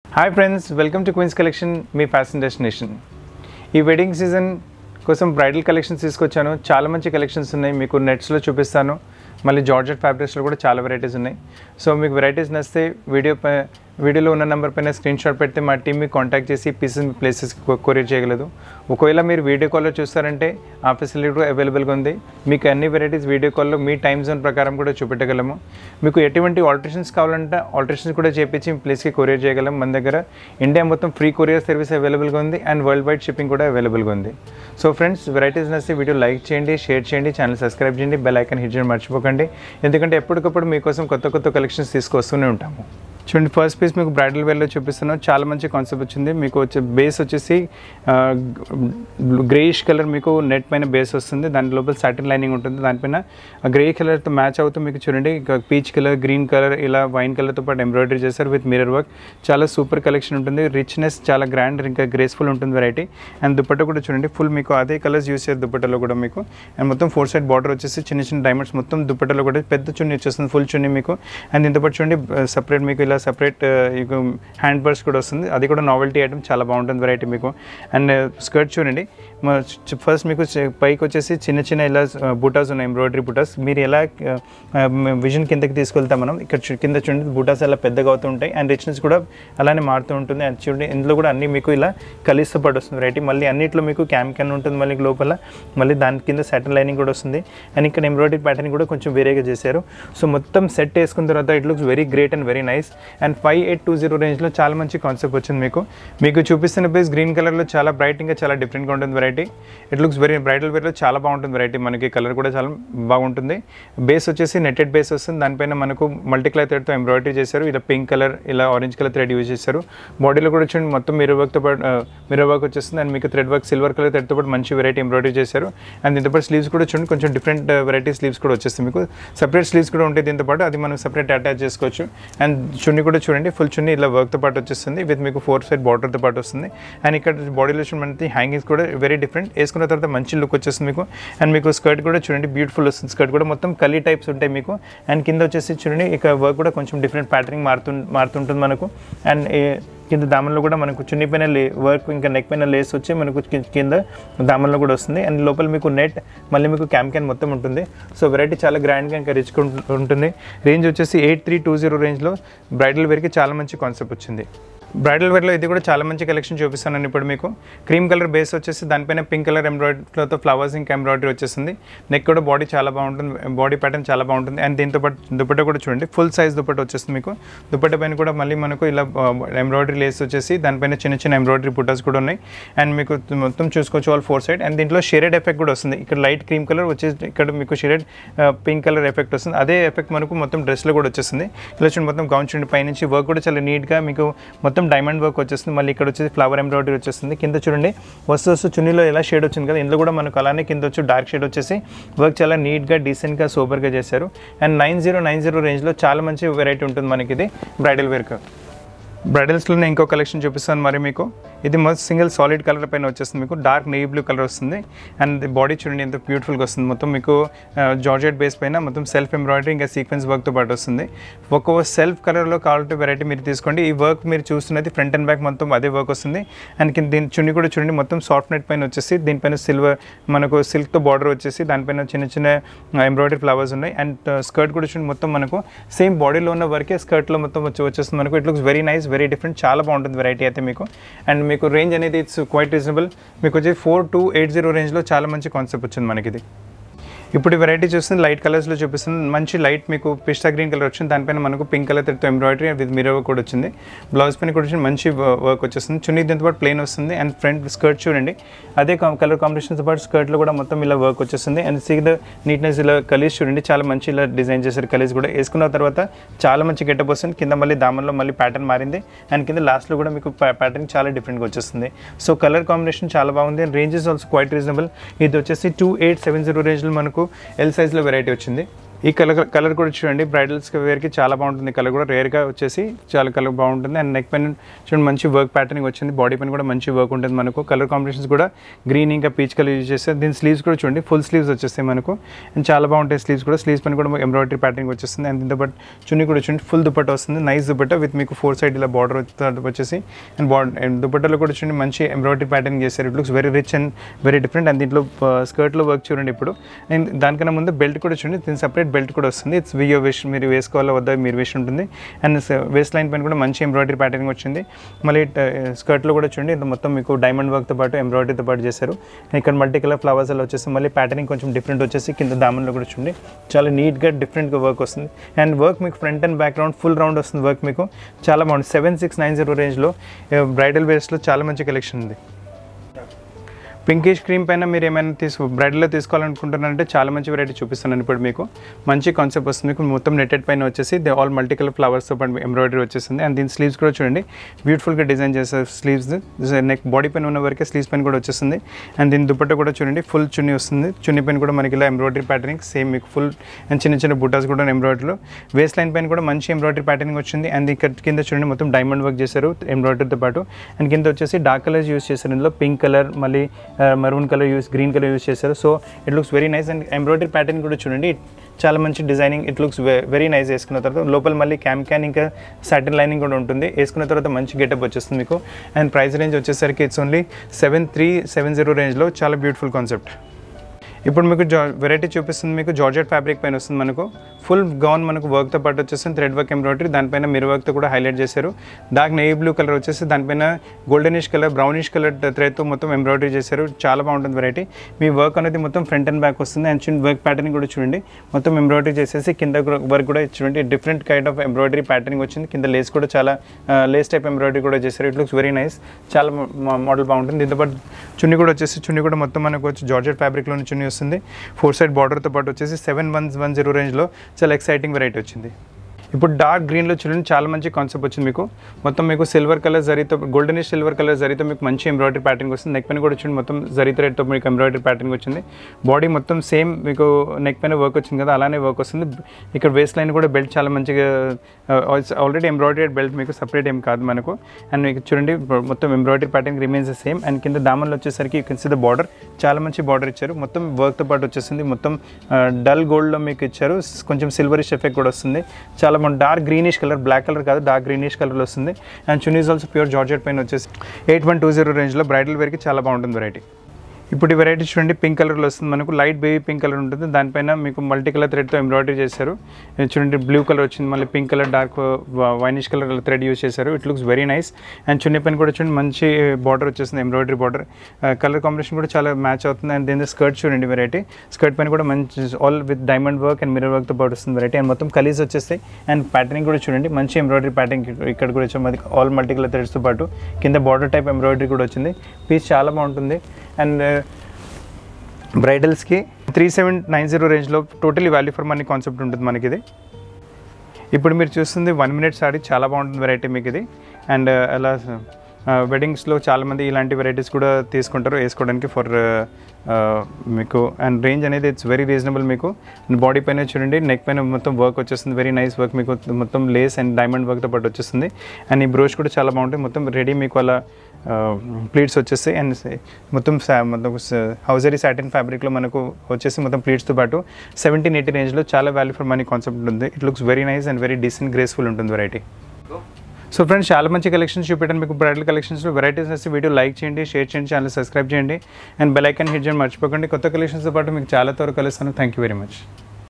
hi friends welcome to Queens Collection మీ fashion destination ఈ wedding season కోసం bridal collections తీసుకొచ్చాను చాలా మంచి కలెక్షన్స్ ఉన్నాయి మీకు నెట్స్లో చూపిస్తాను మళ్ళీ జార్జెట్ ఫ్యాబ్రిక్స్లో కూడా చాలా వెరైటీస్ ఉన్నాయి సో మీకు వెరైటీస్ నచ్చితే వీడియో పై వీడియోలో ఉన్న నెంబర్ పైన స్క్రీన్ షాట్ పెడితే మా టీమ్ మీకు కాంటాక్ట్ చేసి పీసెస్ ప్లేసెస్ కొరియర్ చేయగలదు ఒకవేళ మీరు వీడియో కాల్లో చూస్తారంటే ఆ ఫెసిలిటీ కూడా అవైలబుల్గా ఉంది మీకు అన్ని వెరైటీస్ వీడియో కాల్లో మీ టైం జోన్ ప్రకారం కూడా చూపెట్టగలము మీకు ఎటువంటి ఆల్టరేషన్స్ కావాలంటే ఆల్టరేషన్స్ కూడా చేపించి మీ ప్లేస్కి కొరియర్ చేయగలం మన దగ్గర ఇండియా మొత్తం ఫ్రీ కొరియర్ సర్వీస్ అవైలబుల్గా ఉంది అండ్ వరల్డ్ వైడ్ షిప్పింగ్ కూడా అవైలబుల్గా ఉంది సో ఫ్రెండ్స్ వెరైటీస్ నచ్చితే వీడియో లైక్ చేయండి షేర్ చేయండి ఛానల్ సబ్స్క్రైబ్ చేయండి బెల్ ఐకాన్ హిట్ చేయడం మర్చిపోకండి ఎందుకంటే ఎప్పటికప్పుడు మీకోసం కొత్త కొత్త కలెక్షన్స్ తీసుకొస్తూనే ఉంటాము చూడండి ఫస్ట్ పీస్ మీకు బ్రైడల్ వేర్లో చూపిస్తున్నాను చాలా మంచి కాన్సెప్ట్ వచ్చింది మీకు వచ్చే బేస్ వచ్చేసి గ్రేయిష్ కలర్ మీకు నెట్ పైన బేస్ వస్తుంది దాని లోపల సాటిన్ లైనింగ్ ఉంటుంది దానిపైన గ్రే కలర్తో మ్యాచ్ అవుతూ మీకు చూడండి పీచ్ కలర్ గ్రీన్ కలర్ ఇలా వైన్ కలర్తో పాటు ఎంబ్రాయిడరీ చేశారు విత్ మిరర్ వర్క్ చాలా సూపర్ కలెక్షన్ ఉంటుంది రిచ్నెస్ చాలా గ్రాండ్ ఇంకా గ్రేస్ఫుల్ ఉంటుంది వెరైటీ అండ్ దుపట్ట కూడా చూడండి ఫుల్ మీకు అదే కలర్స్ యూస్ చేయారు దుపట్టలో కూడా మీకు అండ్ మొత్తం ఫోర్ సైడ్ బార్డర్ వచ్చేసి చిన్న చిన్న డైమండ్స్ మొత్తం దుపట్టలో కూడా పెద్ద చున్నీ వచ్చేస్తుంది ఫుల్ చున్నీ మీకు అండ్ దీంతో పాటు చూడండి సపరేట్ మీకు ఇలా సపరేట్ హ్యాండ్ పర్స్ కూడా వస్తుంది అది కూడా నావెల్టీ ఐటమ్ చాలా బాగుంటుంది వెరైటీ మీకు అండ్ స్కర్ట్ చూడండి ఫస్ట్ మీకు చ- పైకి వచ్చేసి చిన్న చిన్న ఇలా బూటాస్ ఉన్నాయి ఎంబ్రాయిడరీ బూటాస్ మీరు ఎలా విజన్ కిందకి తీసుకెళ్తాం మనం ఇక్కడ చూ- కింద చూడండి బూటాస్ అలా పెద్దగా అవుతూ ఉంటాయి అండ్ రిచ్నెస్ కూడా అలానే మారుతూ ఉంటుంది అండ్ చూడండి ఇందులో కూడా అన్ని మీకు ఇలా కలిస్తూ పాటు వస్తుంది వెరైటీ మళ్ళీ అన్నిట్లో మీకు క్యామ్ క్యాన్ ఉంటుంది మళ్ళీ లోపల మళ్ళీ దాని కింద సాటన్ లైనింగ్ కూడా వస్తుంది అండ్ ఇక్కడ ఎంబ్రాయిడరీ ప్యాటర్న్ కూడా కొంచెం వేరేగా చేశారు సో మొత్తం సెట్ వేసుకున్న తర్వాత it looks very great and very nice and five eight two zero రేంజ్లో చాలా మంచి కాన్సెప్ట్ వచ్చింది మీకు మీకు చూపిస్తున్న బేస్ గ్రీన్ కలర్లో చాలా బ్రైట్ ఇంకా చాలా డిఫరెంట్గా ఉంటుంది variety it looks very bridal వేర్లో చాలా బాగుంటుంది వెరైటీ మనకి కలర్ కూడా చాలా బాగుంటుంది బేస్ వచ్చేసి నెట్టెడ్ బేస్ వస్తుంది దానిపైన మనకు మల్టీ కలర్ థ్రెడ్తో ఎంబ్రాయిడరీ చేశారు ఇలా పింక్ కలర్ ఇలా ఆరెంజ్ కలర్ థ్రెడ్ యూజ్ చేశారు బాడీలో కూడా చూడండి మొత్తం మిర్రర్ వర్క్తో పాటు మిర్రర్ వర్క్ వచ్చేస్తుంది అండ్ మీకు థ్రెడ్ వర్క్ సిల్వర్ కలర్ థ్రెడ్తో పాటు మంచి వెరైటీ ఎంబ్రాయిడరీ చేశారు అండ్ దీంతో పాటు స్లీవ్స్ కూడా చూడండి కొంచెం డిఫరెంట్ వెరైటీ స్లీవ్స్ కూడా వచ్చేస్తుంది మీకు సపరేట్ స్లీవ్స్ కూడా ఉంటాయి దీంతో పాటు అది మనం సపరేట్ అటాచ్ చేసుకోవచ్చు అండ్ చున్నీ కూడా చూడండి ఫుల్ చున్నీ ఇలా వర్క్తో పాటు వచ్చేస్తుంది విత్ మీకు ఫోర్ సైడ్ బార్డర్తో పాటు వస్తుంది అండ్ ఇక్కడ బాడీలో చూడండి మనకి హ్యాంగింగ్స్ కూడా వెరీ డిఫరెంట్ వేసుకున్న తర్వాత మంచి లుక్ వచ్చేస్తుంది మీకు అండ్ మీకు స్కర్ట్ కూడా చూడండి బ్యూటిఫుల్ వస్తుంది స్కర్ట్ కూడా మొత్తం కలీ టైప్స్ ఉంటాయి మీకు అండ్ కింద వచ్చేసి చూడండి ఇక వర్క్ కూడా కొంచెం డిఫరెంట్ ప్యాటర్నింగ్ మారుతు మారుతుంటుంది మనకు అండ్ కింద దామన్లో కూడా మనకు చున్నీ పైన లే వర్క్ ఇంకా నెక్ పైన లేస్ వచ్చి మనకు కి- కింద దామన్లో కూడా వస్తుంది అండ్ లోపల మీకు నెట్ మళ్ళీ మీకు క్యామ్ క్యాన్ మొత్తం ఉంటుంది సో వెరైటీ చాలా గ్రాండ్గా ఇంకా రిచ్గా ఉంటుంది రేంజ్ వచ్చేసి ఎయిట్ త్రీ టూ జీరో రేంజ్లో బ్రైడల్ వేర్కి చాలా మంచి కాన్సెప్ట్ వచ్చింది బ్రైడల్ వేర్లో ఇది కూడా చాలా మంచి కలెక్షన్ చూపిస్తాను ఇప్పుడు మీకు క్రీమ్ కలర్ బేస్ వచ్చేసి దానిపైన పింక్ కలర్ ఎంబ్రాయిడరీతో ఫ్లవర్స్ ఇంకా ఎంబ్రాయిడరీ వచ్చేసింది నెక్ కూడా బాడీ చాలా బాగుంటుంది బాడీ ప్యాటర్న్ చాలా బాగుంటుంది అండ్ దీంతో పాటు దుపట్ట కూడా చూడండి ఫుల్ సైజ్ దుపట్ట వచ్చేస్తుంది మీకు దుపట్ట పైన కూడా మళ్ళీ మనకు ఇలా ఎంబ్రాయిడరీ లేస్ వచ్చేసి దానిపైన చిన్న చిన్న ఎంబ్రాయిడరీ పుటాస్ కూడా ఉన్నాయి అండ్ మీకు మొత్తం చూసుకోవచ్చు ఆల్ ఫోర్ సైడ్ అండ్ దీంట్లో షేడెడ్ ఎఫెక్ట్ కూడా వస్తుంది ఇక్కడ లైట్ క్రీమ్ కలర్ వచ్చేసి ఇక్కడ మీకు షేడెడ్ పింక్ కలర్ ఎఫెక్ట్ వస్తుంది అదే ఎఫెక్ట్ మనకు మొత్తం డ్రెస్లో కూడా వచ్చేస్తుంది ఇలా చూడండి మొత్తం గౌన్ చూడండి పైనుంచి వర్క్ కూడా చాలా నీట్గా మీకు మొత్తం డైమండ్ వర్క్ వచ్చేస్తుంది మళ్ళీ ఇక్కడ వచ్చేసి ఫ్లవర్ ఎంబ్రాయిడరీ వచ్చేస్తుంది కింద చూడండి వస్తు వస్తూ చున్నీలో ఎలా షేడ్ వచ్చింది కదా ఇందులో కూడా మనకు అలానే కింద వచ్చి డార్క్ షేడ్ వచ్చేసి వర్క్ చాలా నీట్గా డీసెంట్గా సూపర్గా చేశారు and nine zero nine zero రేంజ్లో చాలా మంచి వెరైటీ ఉంటుంది మనకి ఇది బ్రైడల్ వేర్క్ బ్రైడల్స్లోనే ఇంకో కలెక్షన్ చూపిస్తాను మరి మీకు ఇది మొత్తం సింగిల్ సాలిడ్ కలర్ పైన వచ్చేస్తుంది మీకు డార్క్ నెయ్యి బ్లూ కలర్ వస్తుంది అండ్ బాడీ చూడండి ఎంత బ్యూటిఫుల్గా వస్తుంది మొత్తం మీకు జార్జెట్ బేస్ పైన మొత్తం సెల్ఫ్ ఎంబ్రాయిడరీ ఇంకా సీక్వెన్స్ వర్క్తో పాటు వస్తుంది ఒక్కొక్క సెల్ఫ్ కలర్లో కావాలంటే వెరైటీ మీరు తీసుకోండి ఈ వర్క్ మీరు చూస్తున్నది ఫ్రంట్ అండ్ బ్యాక్ మొత్తం అదే వర్క్ వస్తుంది అండ్ కింద దీని చున్ని కూడా చూడండి మొత్తం సాఫ్ట్ నెట్ పైన వచ్చేసి దీనిపైన సిల్వర్ మనకు సిల్క్తో బార్డర్ వచ్చేసి దానిపైన చిన్న చిన్న ఎంబ్రాయిడరీ ఫ్లవర్స్ ఉన్నాయి అండ్ స్కర్ట్ కూడా చూడండి మొత్తం మనకు సేమ్ బాడీలో ఉన్న వర్కే స్కర్ట్లో మొత్తం వచ్చి వచ్చేస్తుంది మనకు it looks very nice very different చాలా బాగుంటుంది వెరైటీ అయితే మీకు అండ్ మీకు రేంజ్ అనేది ఇట్స్ క్వైట్ రీజనబుల్ మీకు వచ్చి ఫోర్ టూ ఎయిట్ జీరో రేంజ్లో చాలా మంచి కాన్సెప్ట్ వచ్చింది మనకి ఇది ఇప్పుడు వెరైటీ చూస్తుంది లైట్ కలర్స్లో చూపిస్తుంది మంచి లైట్ మీకు పిస్తా గ్రీన్ కలర్ వచ్చింది దానిపైన మనకు పింక్ కలర్ తో ఎంబ్రాయిడరీ విత్ మిరర్ కూడా వచ్చింది బ్లౌజ్ పైన కూడా వచ్చి మంచి వర్క్ వచ్చేస్తుంది చున్నీ దీంతో పాటు ప్లెయిన్ వస్తుంది అండ్ ఫ్రంట్ స్కర్ట్ చూడండి అదే కలర్ కాంబినేషన్తో పాటు స్కర్ట్లో కూడా మొత్తం ఇలా వర్క్ వచ్చేస్తుంది అండ్ సీ ద నీట్నెస్ ఇలా కలీస్ చూడండి చాలా మంచి ఇలా డిజైన్ చేశారు కలీస్ కూడా వేసుకున్న తర్వాత చాలా మంచి గెటప్ వస్తుంది కింద మళ్ళీ దామన్లో మళ్ళీ ప్యాటర్న్ మారింది అండ్ కింద లాస్ట్లో కూడా మీకు ప్యాటర్న్ చాలా డిఫరెంట్గా వచ్చేస్తుంది సో కలర్ కాంబినేషన్ చాలా బాగుంది and range is also quite reasonable ఇది వచ్చేసి టూ ఎయిట్ సెవెన్ జీరో రేంజ్లో మనకు ఎల్ సైజ్లో వెరైటీ వచ్చింది ఈ కలర్ కలర్ కూడా చూడండి బ్రైడల్స్కి వేర్కి చాలా బాగుంటుంది కలర్ కూడా రేర్గా వచ్చేసి చాలా కలర్ బాగుంటుంది అండ్ నెక్ పైన చూడండి మంచి వర్క్ ప్యాటర్నింగ్ వచ్చింది బాడీ పైన కూడా మంచి వర్క్ ఉంటుంది మనకు కలర్ కాంబినేషన్స్ కూడా గ్రీన్ ఇంకా పీచ్ కలర్ యూజ్ చేస్తే దీని స్లీవ్స్ కూడా చూడండి ఫుల్ స్లీవ్స్ వచ్చేస్తాయి మనకు అండ్ చాలా బాగుంటాయి స్లీవ్స్ కూడా స్లీవ్స్ పైన కూడా ఎంబ్రాయిడరీ ప్యాటర్నింగ్ వచ్చేస్తుంది అండ్ దీంతో పాటు చున్నీ కూడా చూడండి ఫుల్ దుపట్ట వస్తుంది నైస్ దుపట్ట విత్ మీకు ఫోర్ సైడ్ ఇలా బార్డర్ వచ్చేసి అండ్ బార్డర్ దుపట్టలో కూడా చూడండి మంచి ఎంబ్రాయిడరీ ప్యాటర్నింగ్ చేశారు it looks very rich and very different and దీంట్లో స్కర్ట్లో వర్క్ చూడండి ఇప్పుడు అండ్ దానికన్నా ముందు బెల్ట్ కూడా చూడండి దీని సపరేట్ బెల్ట్ కూడా వస్తుంది ఇట్స్ వియో విష్ మీరు వేసుకోవాలో వద్ద మీరు విష్ ఉంటుంది అండ్ వేస్ట్ లైన్ పైన కూడా మంచి ఎంబ్రాయిడరీ ప్యాటర్నింగ్ వచ్చింది మళ్ళీ స్కర్ట్లో కూడా చూడండి ఇది మొత్తం మీకు డైమండ్ వర్క్తో పాటు ఎంబ్రాయిడరీతో పాటు చేశారు ఇక్కడ మల్టీ కలర్ ఫ్లవర్స్ అలా వచ్చేసి మళ్ళీ ప్యాటర్నింగ్ కొంచెం డిఫరెంట్ వచ్చేసి కింద దామన్లో కూడా చూడండి చాలా నీట్గా డిఫరెంట్గా వర్క్ వస్తుంది అండ్ వర్క్ మీకు front and back round full round వస్తుంది వర్క్ మీకు చాలా బాగుంది సెవెన్ సిక్స్ నైన్ జీరో రేంజ్లో బ్రైడల్ వేస్ట్లో చాలా మంచి కలెక్షన్ ఉంది పింకిష్ క్రీమ్ పైన మీరు ఏమైనా తీసుకో బ్రైడల్లో తీసుకోవాలనుకుంటున్నారంటే చాలా మంచి వెరైటీ చూపిస్తున్నాను ఇప్పుడు మీకు మంచి కాన్సెప్ట్ వస్తుంది మీకు మొత్తం నెట్టెడ్ పైన వచ్చేసి దే ఆల్ మల్టీ కలర్ ఫ్లవర్స్తో పాటు ఎంబ్రాయిడరీ వచ్చేసింది అండ్ దీని స్లీవ్స్ కూడా చూడండి బ్యూటిఫుల్గా డిజైన్ చేస్తారు స్లీవ్స్ నెక్ బాడీ పైన ఉన్న వరకే స్లీవ్స్ పైన కూడా వచ్చేస్తుంది అండ్ దీని దుపట్ట కూడా చూడండి ఫుల్ చున్నీ వస్తుంది చున్నీ పైన కూడా మనకి ఇలా ఎంబ్రాయిడరీ ప్యాటర్నింగ్ సేమ్ మీకు ఫుల్ అండ్ చిన్న చిన్న బుటాస్ కూడా ఎంబ్రాయిడరీలో వేస్ట్ లైన్ పైన కూడా మంచి ఎంబ్రాయిడరీ ప్యాటర్నింగ్ వచ్చింది అండ్ ఇక్కడ కింద చూడండి మొత్తం డైమండ్ వర్క్ చేశారు ఎంబ్రాయిడరీతో పాటు అండ్ కింద వచ్చేసి డార్క్ కలర్స్ యూస్ చేశారు ఇందులో పింక్ కలర్ మళ్ళీ maroon colour use green colour use చేశారు so it looks very nice and embroidery pattern కూడా చూడండి చాలా మంచి designing it looks very nice వేసుకున్న తర్వాత లోపల మళ్ళీ క్యామ్ క్యాన్ ఇంకా సాటిన్ లైనింగ్ కూడా ఉంటుంది వేసుకున్న తర్వాత మంచి గెటప్ వచ్చేస్తుంది మీకు అండ్ ప్రైస్ రేంజ్ వచ్చేసరికి it's only seven three seven zero రేంజ్లో చాలా బ్యూటిఫుల్ కాన్సెప్ట్ ఇప్పుడు మీకు జా వెరైటీ చూపిస్తుంది మీకు జార్జెట్ ఫ్యాబ్రిక్ పైన వస్తుంది మనకు ఫుల్ గౌన్ మనకు వర్క్తో పాటు వచ్చేస్తుంది థ్రెడ్ వర్క్ ఎంబ్రాయిడరీ దానిపైన మిర్ వర్క్తో కూడా హైలైట్ చేశారు డార్క్ నెయ్యి బ్లూ కలర్ వచ్చేసి దానిపైన గోల్డెనిష్ కలర్ బ్రౌనిష్ కలర్ థ్రెడ్తో మొత్తం ఎంబ్రాయిడరీ చేశారు చాలా బాగుంటుంది వెరైటీ మీ వర్క్ అనేది మొత్తం ఫ్రంట్ అండ్ బ్యాక్ వస్తుంది అండ్ చిన్న వర్క్ ప్యాటర్న్ కూడా చూడండి మొత్తం ఎంబ్రాయిడరీ చేసేసి కింద వర్క్ కూడా చూడండి different kind of embroidery patterning వచ్చింది కింద లేస్ కూడా చాలా లేస్ టైప్ ఎంబ్రాయిడరీ కూడా చేశారు ఇట్ లుక్స్ వెరీ నైస్ చాలా మోడల్ బాగుంటుంది దీంతో పాటు చున్నీ కూడా వచ్చేసి చున్నీ కూడా మొత్తం మనకు వచ్చి జార్జెట్ ఫ్యాబ్రిక్లోని చున్నీ వస్తుంది ఫోర్ సైడ్ బార్డర్తో పాటు వచ్చేసి సెవెన్ వన్ వన్ జీరో రేంజ్లో చాలా ఎక్సైటింగ్ వెరైటీ వచ్చింది ఇప్పుడు డార్క్ గ్రీన్లో చూడండి చాలా మంచి కాన్సెప్ట్ వచ్చింది మీకు మొత్తం మీకు సిల్వర్ కలర్ జరీతో గోల్డెనిష్ సిల్వర్ కలర్ జరీతో మీకు మంచి ఎంబ్రాయిడరీ ప్యాటర్న్ వస్తుంది నెక్ పైన కూడా వచ్చింది మొత్తం జరీ థ్రెడ్తో మీకు ఎంబ్రాయిడరీ ప్యాటర్న్ వచ్చింది బాడీ మొత్తం సేమ్ మీకు నెక్ పైన వర్క్ వచ్చింది కదా అలానే వర్క్ వస్తుంది ఇక్కడ వేస్ట్ లైన్ కూడా బెల్ట్ చాలా మంచిగా ఆల్రెడీ ఎంబ్రాయిడరీ బెల్ట్ మీకు సపరేట్ ఏం కాదు మనకు అండ్ మీకు చూడండి మొత్తం embroidery pattern remains same and కింద దామన్లో వచ్చేసరికి you can see the border చాలా మంచి బార్డర్ ఇచ్చారు మొత్తం వర్క్తో పాటు వచ్చేసింది మొత్తం డల్ గోల్డ్లో మీకు ఇచ్చారు కొంచెం సిల్వరిష్ ఎఫెక్ట్ కూడా వస్తుంది చాలా మన dark greenish colour black colour కాదు డార్క్ గ్రీనిష్ కలర్లో వస్తుంది అండ్ చునీస్ ఆల్సో ప్యూర్ జార్జెట్ పైన వచ్చేసి ఎయిట్ వన్ టూ జీరో రేంజ్లో బ్రైడల్ వేర్కి చాలా బాగుంటుంది వెరైటీ ఇప్పుడు ఈ వెరైటీ చూడండి పింక్ కలర్లో వస్తుంది మనకు లైట్ బేబీ పింక్ కలర్ ఉంటుంది దానిపైన మీకు మల్టీ కలర్ థ్రెడ్తో ఎంబ్రాయిడరీ చేశారు ఇది చూడండి బ్లూ కలర్ వచ్చింది మళ్ళీ pink colour dark winish colour thread use చేశారు it looks very nice and chunni పైన కూడా చూడండి మంచి బార్డర్ వచ్చేసింది ఎంబ్రాయిడరీ బార్డర్ కలర్ కాంబినేషన్ కూడా చాలా మ్యాచ్ అవుతుంది అండ్ దీని స్కర్ట్ చూడండి వెరైటీ స్కర్ట్ పైన కూడా మంచి all with diamond work and mirror వర్క్తో పాటు వస్తుంది వెరైటీ అండ్ మొత్తం కలీస్ వచ్చేస్తాయి అండ్ ప్యాటర్నింగ్ కూడా చూడండి మంచి ఎంబ్రాయిడరీ ప్యాటర్న్ ఇక్కడ కూడా వచ్చాము ఆల్ మల్టీ కలర్ థ్రెడ్స్తో పాటు కింద బార్డర్ టైప్ ఎంబ్రాయిడరీ కూడా వచ్చింది పీస్ చాలా బాగుంటుంది అండ్ బ్రైడల్స్కి త్రీ సెవెన్ నైన్ జీరో రేంజ్లో totally value for money concept ఉంటుంది మనకి ఇది ఇప్పుడు మీరు చూస్తుంది వన్ మినిట్ సారీ చాలా బాగుంటుంది వెరైటీ మీకు ఇది అండ్ అలా వెడ్డింగ్స్లో చాలామంది ఇలాంటి వెరైటీస్ కూడా తీసుకుంటారు వేసుకోవడానికి ఫర్ మీకు అండ్ రేంజ్ అనేది ఇట్స్ వెరీ రీజనబుల్ మీకు బాడీ పైన చూడండి నెక్ పైన మొత్తం వర్క్ వచ్చేస్తుంది వెరీ నైస్ వర్క్ మీకు మొత్తం లేస్ అండ్ డైమండ్ వర్క్తో పాటు వచ్చేస్తుంది అండ్ ఈ బ్రోష్ కూడా చాలా బాగుంటుంది మొత్తం రెడీ మీకు అలా ప్లీట్స్ వచ్చేస్తాయి అండ్ మొత్తం సా- మొత్తం హౌజరీ సాటిన్ ఫ్యాబ్రిక్లో మనకు వచ్చేసి మొత్తం ప్లీట్స్తో పాటు సెవెంటీన్ ఎయిటీ రేంజ్లో చాలా వాల్యూ ఫర్ మనీ కాన్సెప్ట్ ఉంటుంది it looks very nice and very decent graceful ఉంటుంది వెరైటీ సో ఫ్రెండ్స్ చాలా మంచి కలెక్షన్స్ చూపెట్టాను మీకు బ్రైడల్ కలెక్షన్స్లో వెరైటీస్ వస్తే వీడియో లైక్ చేయండి షేర్ చేయండి ఛానల్ సబ్స్క్రైబ్ చేయండి అండ్ బెల్ ఐకాన్ హిట్ చేయండి మర్చిపోకండి కొత్త కలెక్షన్స్తో పాటు మీకు చాలా త్వరగా కలుస్తాను థ్యాంక్ యూ వెరీ మచ్